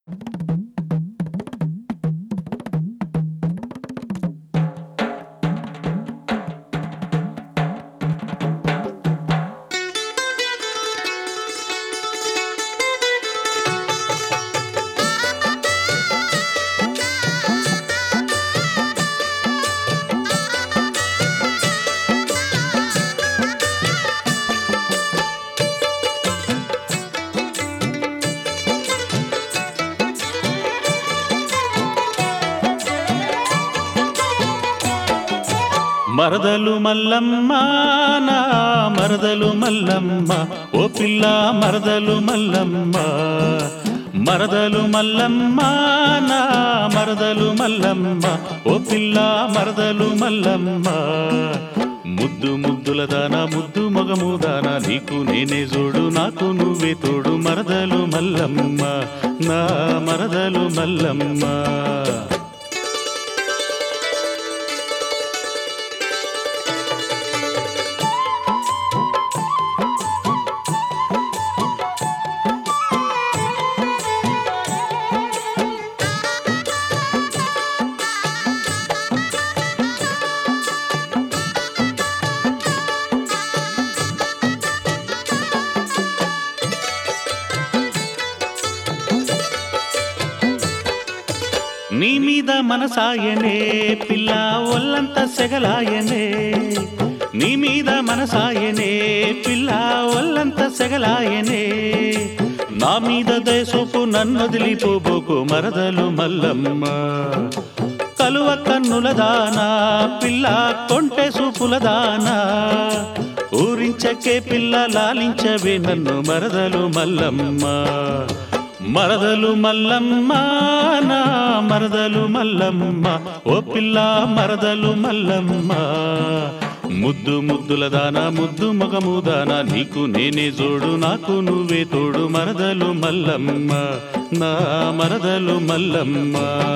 మరదలు మల్లమ్మ నా మరదలు మల్లమ్మ ఓ పిల్ల మరదలు మల్లమ్మ మరదలు మల్లమ్మ నా మరదలు మల్లమ్మ ఓ పిల్ల మరదలు మల్లమ్మ ముద్దు ముద్దుల దానా ముద్దు మొగము దానా నీకు నేనే జోడు నాకు నువ్వే తోడు మరదలు మల్లమ్మ నా మరదలు మల్లమ్మ నీ మీద మనసాయనే పిల్ల ఒల్లంత సెగలాయనే నీ మీద మనసాయనే పిల్ల ఒల్లంత సెగలాయనే నా మీద దయసూపు నన్నొదిలిపోబోకు మరదలు మల్లమ్మ కలువ కన్నుల దానా పిల్ల కొంటె సూపుల దానా ఊరించకే పిల్ల లాలించవే నన్ను మరదలు మల్లమ్మ మరదలు మల్లమ్మ నా మరదలు మల్లమ్మ ఓ పిల్ల మరదలు మల్లమ్మ ముద్దు ముద్దుల దానా ముద్దు మగము దానా నీకు నేనే జోడు నాకు నువ్వే తోడు మరదలు మల్లమ్మ నా మరదలు మల్లమ్మ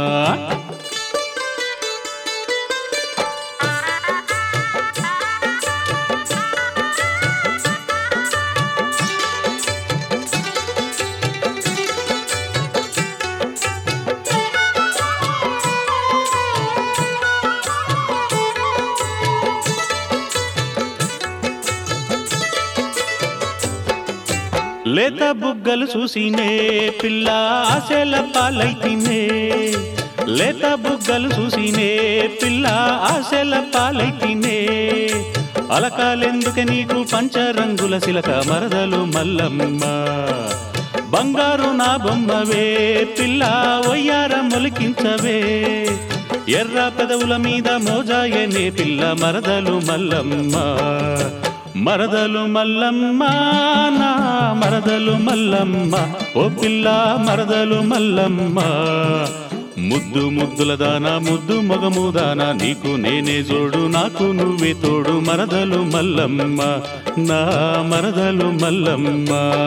లేత బుగ్గలు చూసినే పిల్ల ఆశల పాలైతినే లేత బుగ్గలు చూసినే పిల్ల ఆశల పాలైతినే అలకాలెందుకే నీకు పంచరంగుల శిలక మరదలు మల్లమ్మ బంగారు నా బొమ్మవే పిల్ల ఒయ్యార మొలికించవే ఎర్ర పెదవుల మీద మోజాయనే పిల్ల మరదలు మల్లమ్మ మరదలు మల్లమ్మ నా మరదలు మల్లమ్మ ఓ పిల్ల మరదలు మల్లమ్మ ముద్దు ముద్దుల దానా ముద్దు మొగము దానా నీకు నేనే జోడు నాకు నువ్వే తోడు మరదలు మల్లమ్మ నా మరదలు మల్లమ్మ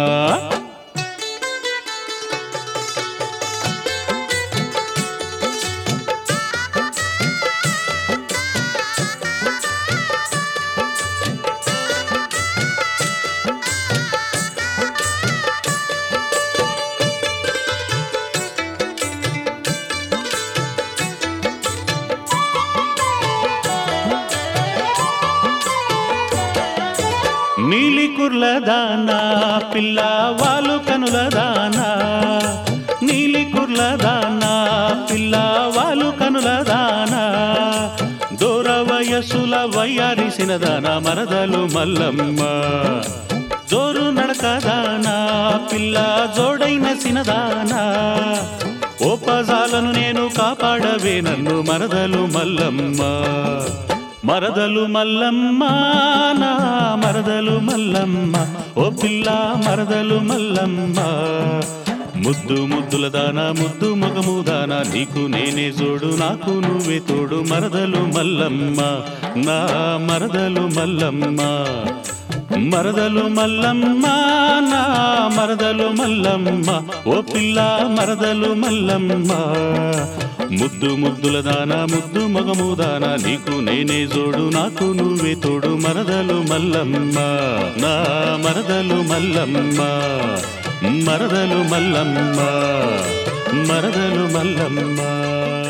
నీలి కుర్ల దానా పిల్ల వాలు కనుల దానా నీలి కుర్ల దానా పిల్ల వాలు కనుల దానా దూర వయసుల వయ్యారిసిన దానా మరదలు మల్లమ్మ జోరు నడక దానా పిల్ల జోడైన సినదానా ఓపజాలను నేను కాపాడవే నన్ను మరదలు మల్లమ్మ మరదలు మల్లమ్మ నా మరదలు మల్లమ్మ ఓ పిల్ల మరదలు మల్లమ్మ ముద్దు ముద్దుల దానా ముద్దు మొగము దానా నీకు నేనే జోడు నాకు నువ్వే తోడు మరదలు మల్లమ్మ నా మరదలు మల్లమ్మ మరదలు మల్లమ్మ నా మరదలు మల్లమ్మ ఓ పిల్ల మరదలు మల్లమ్మ ముద్దు ముద్దుల దానా ముద్దు మగము దానా నీకు నేనే జోడు నాకు నువ్వే తోడు మరదలు మల్లమ్మ నా మరదలు మల్లమ్మ మరదలు మల్లమ్మ మరదలు మల్లమ్మ